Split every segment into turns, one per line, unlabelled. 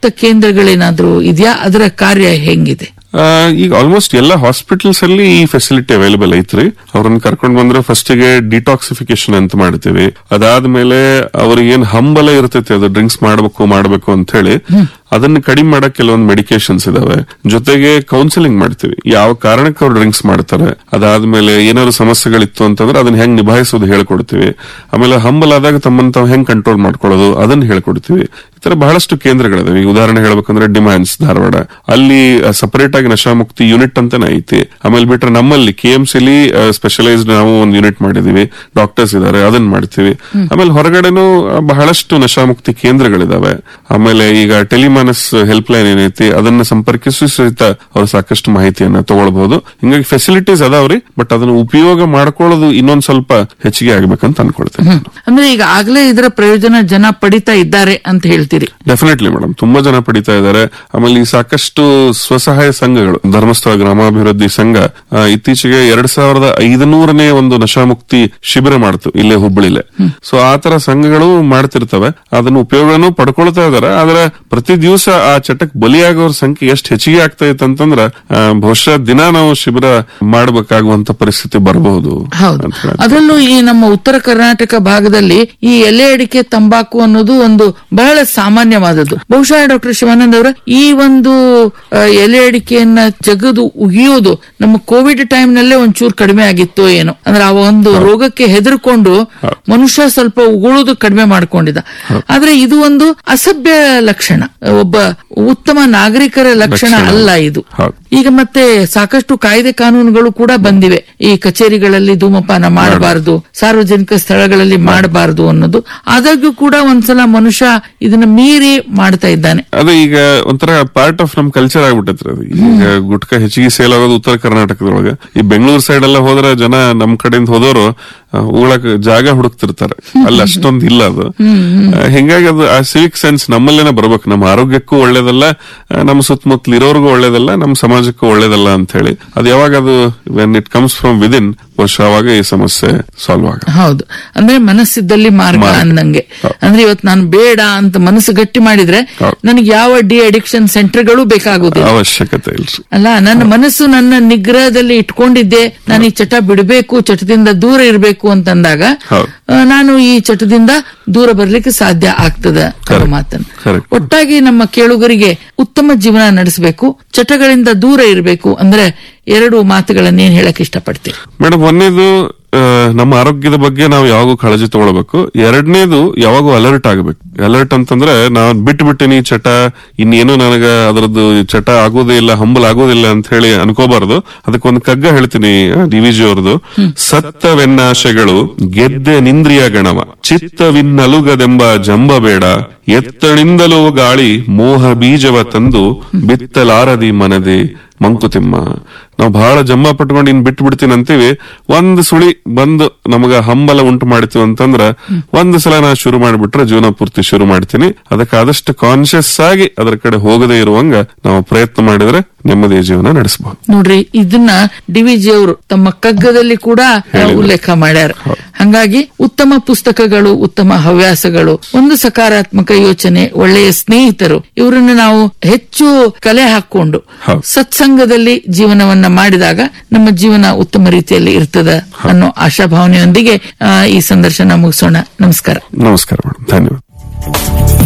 ನಶಾಮುಕ್ತ ಕೇಂದ್ರಗಳೇನಾದ್ರೂ ಇದೆಯಾ ಅದರ ಕಾರ್ಯ ಹೆಂಗಿದೆ
ಆ, ಈಗ ಆಲ್ಮೋಸ್ಟ್ ಎಲ್ಲ ಹಾಸ್ಪಿಟಲ್ಸ್ ಅಲ್ಲಿ ಈ ಫೆಸಿಲಿಟಿ ಅವೈಲೇಬಲ್ ಐತ್ರಿ ಅವ್ರನ್ನ ಕರ್ಕೊಂಡ್ ಬಂದ್ರೆ ಫಸ್ಟ್ ಗೆ ಡಿಟಾಕ್ಸಿಫಿಕೇಶನ್ ಅಂತ ಮಾಡ್ತೀವಿ ಅದಾದ್ಮೇಲೆ ಅವ್ರಿಗೆ ಏನ್ ಹಂಬಲ ಇರ್ತೈತಿ ಅದು ಡ್ರಿಂಕ್ಸ್ ಮಾಡ್ಬೇಕು ಮಾಡ್ಬೇಕು ಅಂತ ಹೇಳಿ ಅದನ್ನ ಕಡಿಮೆ ಮಾಡಕ್ ಕೆಲವೊಂದು ಮೆಡಿಕೇಶನ್ಸ್ ಇದಾವೆ ಜೊತೆಗೆ ಕೌನ್ಸಿಲಿಂಗ್ ಮಾಡ್ತೀವಿ ಯಾವ ಕಾರಣಕ್ಕೆ ಅವ್ರು ಡ್ರಿಂಕ್ಸ್ ಮಾಡ್ತಾರೆ ಅದಾದ್ಮೇಲೆ ಏನಾದ್ರು ಸಮಸ್ಯೆಗಳಿತ್ತು ಅಂತಂದ್ರೆ ಅದನ್ನ ಹೆಂಗ್ ನಿಭಾಯಿಸೋದು ಹೇಳ್ಕೊಡ್ತೀವಿ ಆಮೇಲೆ ಹಂಬಲ್ ಆದಾಗ ತಮ್ಮನ್ನ ತಾವು ಹೆಂಗ್ ಕಂಟ್ರೋಲ್ ಮಾಡ್ಕೊಳ್ಳೋದು ಅದನ್ನ ಹೇಳ್ಕೊಡ್ತೀವಿ ಈ ತರ ಬಹಳಷ್ಟು ಕೇಂದ್ರಗಳಿದಾವೆ ಈಗ ಉದಾಹರಣೆ ಹೇಳ್ಬೇಕಂದ್ರೆ ಡಿಮ್ಯಾಂಡ್ಸ್ ಧಾರವಾಡ ಅಲ್ಲಿ ಸಪರೇಟ್ ಆಗಿ ನಶಾಮುಕ್ತಿ ಯೂನಿಟ್ ಅಂತಾನೆ ಐತಿ ಆಮೇಲೆ ಬಿಟ್ರೆ ನಮ್ಮಲ್ಲಿ ಕೆ ಎಂ ಸಿಲಿ ಸ್ಪೆಷಲೈಸ್ಡ್ ನಾವು ಒಂದು ಯೂನಿಟ್ ಮಾಡಿದೀವಿ ಡಾಕ್ಟರ್ಸ್ ಇದಾರೆ ಅದನ್ನ ಮಾಡ್ತೀವಿ ಆಮೇಲೆ ಹೊರಗಡೆನೂ ಆ, ಬಹಳಷ್ಟು ನಶಾಮುಕ್ತಿ ಕೇಂದ್ರಗಳಿದಾವೆ ಆಮೇಲೆ ಈಗ ಟೆಲಿಮಾನಸ್ ಹೆಲ್ಪ್ ಲೈನ್ ಏನೈತಿ ಅದನ್ನ ಸಂಪರ್ಕಿಸಿ ಸಹಿತ ಅವರು ಸಾಕಷ್ಟು ಮಾಹಿತಿಯನ್ನ ತಗೊಳ್ಬಹುದು ಹಿಂಗಾಗಿ ಫೆಸಿಲಿಟೀಸ್ ಅದಾವ್ರಿ ಬಟ್ ಅದನ್ನ ಉಪಯೋಗ ಮಾಡ್ಕೊಳ್ಳೋದು ಇನ್ನೊಂದ್ ಸ್ವಲ್ಪ ಹೆಚ್ಚಿಗೆ ಆಗ್ಬೇಕಂತ ಅನ್ಕೊಳ್ತೇನೆ
ಅಂದ್ರೆ ಈಗ ಆಗ್ಲೇ ಇದರ ಪ್ರಯೋಜನ ಜನ ಪಡಿತಾ ಇದ್ದಾರೆ ಅಂತ ಹೇಳ್ತೀರಿ
ಡೆಫಿನೆಟ್ಲಿ ಮೇಡಮ್ ತುಂಬಾ ಜನ ಪಡಿತಾ ಇದ್ದಾರೆ ಆಮೇಲೆ ಈ ಸಾಕಷ್ಟು ಸ್ವಸಹಾಯ ಸಂಘಗಳು ಧರ್ಮಸ್ಥಳ ಗ್ರಾಮಾಭಿವೃದ್ಧಿ ಸಂಘ ಆ, ಇತ್ತೀಚೆಗೆ ಎರಡ್ ಸಾವಿರದ ಐದನೂರನೇ ಒಂದು ನಶಾಮುಕ್ತಿ ಶಿಬಿರ ಮಾಡ್ತು ಇಲ್ಲೇ ಹುಬ್ಬಳ್ಳಿಲೆ ಸೊ ಆ ತರ ಸಂಘಗಳು ಮಾಡ್ತಿರ್ತವೆ ಅದನ್ನ ಉಪಯೋಗನೂ ಪಡ್ಕೊಳ್ತಾ ಇದಾರೆ ಆದ್ರೆ ಪ್ರತಿ ದಿವಸ ಆ ಚಟಕ್ ಬಲಿಯಾಗೋರ ಸಂಖ್ಯೆ ಎಷ್ಟು ಹೆಚ್ಚಿಗೆ ಆಗ್ತಾ ಇತ್ತು ಅಂತಂದ್ರ ಆ, ಬಹುಶಃ ದಿನ ನಾವು ಶಿಬಿರ ಮಾಡಬೇಕಾಗುವಂತ ಪರಿಸ್ಥಿತಿ ಬರಬಹುದು
ಹೌದು
ಅಂತ ಹೇಳಿ.
ಅದರಲ್ಲೂ ಈ ನಮ್ಮ ಉತ್ತರ ಕರ್ನಾಟಕ ಭಾಗದಲ್ಲಿ ಈ ಎಲೆ ಅಡಿಕೆ ತಂಬಾಕು ಅನ್ನೋದು ಒಂದು ಬಹಳ ಸಾಮಾನ್ಯವಾದದ್ದು ಬಹುಶಃ ಡಾಕ್ಟರ್ ಶಿವಾನಂದ್ ಅವರ ಈ ಒಂದು ಆ, ಎಲೆ ಅಡಿಕೆಯನ್ನ ಜಗದು ಉಗಿಯೋದು ನಮ್ಮ ಕೋವಿಡ್ ಟೈಮ್ ನಲ್ಲೇ ಒಂಚೂರು ಕಡಿಮೆ ಆಗಿತ್ತು ಏನೋ ಅಂದ್ರೆ ಆ ಒಂದು ರೋಗಕ್ಕೆ ಹೆದರ್ಕೊಂಡು ಮನುಷ್ಯ ಸ್ವಲ್ಪ ಉಗುಳೋದು ಕಡಿಮೆ ಮಾಡ್ಕೊಂಡಿದ್ದ ಆದ್ರೆ ಇದು ಒಂದು ಅಸಭ್ಯ ಲಕ್ಷಣ ಒಬ್ಬ ಉತ್ತಮ ನಾಗರಿಕರ ಲಕ್ಷಣ
ಲಕ್ಷಣ.
ಅಲ್ಲ ಇದು
ಹೌದು.
ಈಗ ಮತ್ತೆ ಸಾಕಷ್ಟು ಕಾಯ್ದೆ ಕಾನೂನುಗಳು ಕೂಡ ಬಂದಿವೆ ಈ ಕಚೇರಿಗಳಲ್ಲಿ ಧೂಮಪಾನ ಮಾಡಬಾರದು ಸಾರ್ವಜನಿಕ ಸ್ಥಳಗಳಲ್ಲಿ ಮಾಡಬಾರದು ಅನ್ನೋದು ಆದಾಗ್ಯೂ ಕೂಡ ಒಂದ್ಸಲ ಮನುಷ್ಯ ಇದನ್ನ ಮೀರಿ ಮಾಡ್ತಾ ಇದ್ದಾನೆ
ಅದೇ ಈಗ ಒಂಥರ ಪಾರ್ಟ್ ಆಫ್ ನಮ್ ಕಲ್ಚರ್ ಆಗ್ಬಿಟ್ಟೈತ್ರಿ ಅದು ಈಗ ಗುಟ್ಕಾ ಹೆಚ್ಚಿಗೆ ಸೇಲ್ ಆಗೋದು ಉತ್ತರ ಕರ್ನಾಟಕದೊಳಗೆ ಈ ಬೆಂಗಳೂರು ಸೈಡ್ ಎಲ್ಲ ಹೋದ್ರೆ ಜನ ನಮ್ ಕಡೆಯಿಂದ ಹೋದವರು ಉಗಳಕ್ ಜಾಗ ಹುಡುಕ್ತಿರ್ತಾರೆ ಅಲ್ಲಿ ಅಷ್ಟೊಂದು ಇಲ್ಲ ಅದು ಆ, ಹಿಂಗಾಗಿ ಅದು ಆ ಸಿವಿಕ್ ಸೆನ್ಸ್ ನಮ್ಮಲ್ಲೇನೆ ಬರ್ಬೇಕು ನಮ್ಮ ಆರೋಗ್ಯಕ್ಕೂ ಒಳ್ಳೇದಲ್ಲ ಆ, ನಮ್ಮ ಸುತ್ತಮುತ್ತಲು ಇರೋರ್ಗೂ ಒಳ್ಳೇದಲ್ಲ ನಮ್ಮ ಸಮಾಜಕ್ಕೂ ಒಳ್ಳೇದಲ್ಲ ಅಂತ ಹೇಳಿ ಅದು ಯಾವಾಗ ಅದು when it comes from within ಬಹುಶಃ ಅವಾಗ ಈ ಸಮಸ್ಯೆ ಸಾಲ್ವ್ ಆಗ
ಹೌದು ಅಂದ್ರೆ ಮನಸ್ಸಿದ್ದಲ್ಲಿ ಮಾರ್ಗ
ಮಾರ್ಗ.
ಅಂದಂಗೆ
ಹೌದು.
ಅಂದ್ರೆ ಇವತ್ತು ನಾನು ಬೇಡ ಅಂತ ಮನಸ್ಸು ಗಟ್ಟಿ ಮಾಡಿದ್ರೆ
ಹೌದು.
ನನಗೆ ಯಾವ ಡಿ ಅಡಿಕ್ಷನ್ ಸೆಂಟರ್ಗಳು ಬೇಕಾಗುದಿಲ್ಲ
ಅವಶ್ಯಕತೆ ಇಲ್ರಿ
ಅಲ್ಲ ನನ್ನ ಮನಸ್ಸು ನನ್ನ ನಿಗ್ರಹದಲ್ಲಿ ಇಟ್ಕೊಂಡಿದ್ದೆ ನಾನು ಈ ಚಟ ಬಿಡಬೇಕು ಚಟದಿಂದ ದೂರ ಇರಬೇಕು ಅಂತಂದಾಗ
ಹೌದು.
ಆ, ನಾನು ಈ ಚಟದಿಂದ ದೂರ ಬರ್ಲಿಕ್ಕೆ ಸಾಧ್ಯ ಆಗ್ತದ ಅನ್ನೋ
Correct.
ಮಾತನ್ನು
Correct.
ಒಟ್ಟಾಗಿ ನಮ್ಮ ಕೇಳುಗರಿಗೆ ಉತ್ತಮ ಜೀವನ ನಡೆಸಬೇಕು ಚಟಗಳಿಂದ ದೂರ ಇರಬೇಕು ಅಂದ್ರೆ ಎರಡು ಮಾತುಗಳನ್ನೇನ್ ಹೇಳಕ್ ಇಷ್ಟಪಡ್ತೀರಿ
ಮೇಡಮ್ ಒಂದೇದು ಆ, ನಮ್ಮ ಆರೋಗ್ಯದ ಬಗ್ಗೆ ನಾವು ಯಾವಾಗೂ ಕಾಳಜಿ ತಗೊಳ್ಬೇಕು ಎರಡನೇದು ಯಾವಾಗೂ ಅಲರ್ಟ್ ಆಗಬೇಕು ಅಲರ್ಟ್ ಅಂತಂದ್ರೆ ನಾವು ಬಿಟ್ಟು ಬಿಟ್ಟಿನಿ ಚಟ ಇನ್ನೇನು ನನಗ ಅದರದ್ದು ಚಟ ಆಗೋದೇ ಇಲ್ಲ ಹಂಬಲ್ ಆಗೋದಿಲ್ಲ ಅಂತ ಹೇಳಿ ಅನ್ಕೋಬಾರದು ಅದಕ್ಕೊಂದು ಕಗ್ಗ ಹೇಳ್ತೀನಿ ಡಿ ವಿ ಜಿ ಅವ್ರದ್ದು ಸತ್ತವೆನ್ನಾಶೆಗಳು ಗೆದ್ದೆ ನಿಂದ್ರಿಯ ಗಣವ ಚಿತ್ತವಿನ್ನಲುಗದೆಂಬ ಜಂಬ ಬೇಡ ಎತ್ತಣಿಂದಲೂ ಗಾಳಿ ಮೋಹ ಬೀಜವ ತಂದು ಬಿತ್ತಲಾರದಿ ಮನದೆ ಮಂಕುತಿಮ್ಮ ನಾವು ಬಹಳ ಜಂಬ ಪಟ್ಕೊಂಡು ಇನ್ ಬಿಟ್ಟು ಬಿಡ್ತೀನಿ ಅಂತೀವಿ ಒಂದ್ ಸುಳಿ ಬಂದು ನಮಗ ಹಂಬಲ ಉಂಟು ಮಾಡ್ತೀವಿ ಅಂತಂದ್ರ ಒಂದ್ ಸಲ ನಾ ಶುರು ಮಾಡಿಬಿಟ್ರೆ ಜೀವನ ಪೂರ್ತಿ ಶುರು ಮಾಡ್ತೀನಿ ಅದಕ್ಕೆ ಆದಷ್ಟು ಕಾನ್ಶಿಯಸ್ ಆಗಿ ಅದರ ಕಡೆ ಹೋಗದೇ ಇರುವಂಗ ನಾವು ಪ್ರಯತ್ನ ಮಾಡಿದ್ರೆ ನೆಮ್ಮದಿಯ ಜೀವನ ನಡೆಸಬಹುದು
ನೋಡ್ರಿ ಇದನ್ನ ಡಿವಿಜಿ ಅವರು ತಮ್ಮ ಕಗ್ಗದಲ್ಲಿ ಕೂಡ ಉಲ್ಲೇಖ ಮಾಡ್ಯಾರ ಹಂಗಾಗಿ ಉತ್ತಮ ಪುಸ್ತಕಗಳು ಉತ್ತಮ ಹವ್ಯಾಸಗಳು ಒಂದು ಸಕಾರಾತ್ಮಕ ಯೋಚನೆ ಒಳ್ಳೆಯ ಸ್ನೇಹಿತರು ಇವರನ್ನು ನಾವು ಹೆಚ್ಚು ಕಲೆ ಹಾಕೊಂಡು
ಹೌದು.
ಸತ್ಸಂಗದಲ್ಲಿ ಜೀವನವನ್ನ ಮಾಡಿದಾಗ ನಮ್ಮ ಜೀವನ ಉತ್ತಮ ರೀತಿಯಲ್ಲಿ ಇರ್ತದ ಅನ್ನೋ ಆಶಾಭಾವನೆಯೊಂದಿಗೆ ಆ, ಈ ಸಂದರ್ಶನ ಮುಗಿಸೋಣ ನಮಸ್ಕಾರ
ನಮಸ್ಕಾರ ಮೇಡಮ್ ಧನ್ಯವಾದ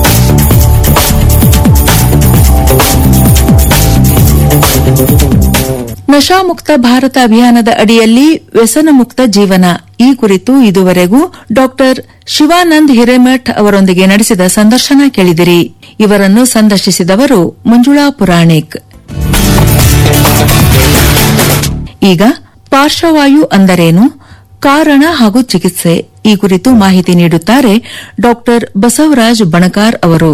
ನಶಾಮುಕ್ತ ಭಾರತ ಅಭಿಯಾನದ ಅಡಿಯಲ್ಲಿ ವ್ಯಸನ ಮುಕ್ತ ಜೀವನ ಈ ಕುರಿತು ಇದುವರೆಗೂ ಡಾಕ್ಟರ್ ಶಿವಾನಂದ್ ಹಿರೇಮಠ್ ಅವರೊಂದಿಗೆ ನಡೆಸಿದ ಸಂದರ್ಶನ ಕೇಳಿದಿರಿ ಇವರನ್ನು ಸಂದರ್ಶಿಸಿದವರು ಮಂಜುಳಾ ಪುರಾಣಿಕ್ ಈಗ ಪಾರ್ಶ್ವವಾಯು ಅಂದರೇನು ಕಾರಣ ಹಾಗೂ ಚಿಕಿತ್ಸೆ ಈ ಕುರಿತು ಮಾಹಿತಿ ನೀಡುತ್ತಾರೆ ಡಾಕ್ಟರ್ ಬಸವರಾಜ್ ಬಣಕಾರ್ ಅವರು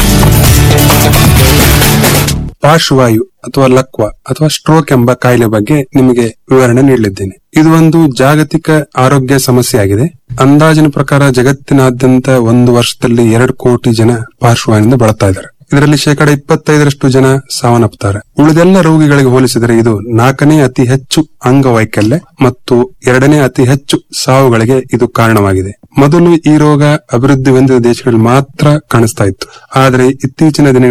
ಪಾರ್ಶ್ವವಾಯು ಅಥವಾ ಲಕ್ವ ಅಥವಾ ಸ್ಟ್ರೋಕ್ ಎಂಬ ಕಾಯಿಲೆ ಬಗ್ಗೆ ನಿಮಗೆ ವಿವರಣೆ ನೀಡಲಿದ್ದೇನೆ ಇದು ಒಂದು ಜಾಗತಿಕ ಆರೋಗ್ಯ ಸಮಸ್ಯೆ ಆಗಿದೆ ಅಂದಾಜಿನ ಪ್ರಕಾರ ಜಗತ್ತಿನಾದ್ಯಂತ ಒಂದು ವರ್ಷದಲ್ಲಿ ಎರಡು ಕೋಟಿ ಜನ ಪಾರ್ಶ್ವವಾಯುವಿನಿಂದ ಬಳಲ್ತಾ ಇದ್ದಾರೆ ಇದರಲ್ಲಿ ಶೇಕಡ ಇಪ್ಪತ್ತೈದರಷ್ಟು ಜನ ಸಾವನ್ನಪ್ಪುತ್ತಾರೆ ಉಳಿದೆಲ್ಲ ರೋಗಿಗಳಿಗೆ ಹೋಲಿಸಿದರೆ ಇದು ನಾಲ್ಕನೇ ಅತಿ ಹೆಚ್ಚು ಅಂಗವೈಕಲ್ಯ ಮತ್ತು ಎರಡನೇ ಅತಿ ಹೆಚ್ಚು ಸಾವುಗಳಿಗೆ ಇದು ಕಾರಣವಾಗಿದೆ ಮೊದಲು ಈ ರೋಗ ಅಭಿವೃದ್ಧಿ ಹೊಂದಿದ ದೇಶಗಳಲ್ಲಿ ಮಾತ್ರ ಕಾಣಿಸ್ತಾ ಇತ್ತು ಆದರೆ ಇತ್ತೀಚಿನ ದಿನಗಳಲ್ಲಿ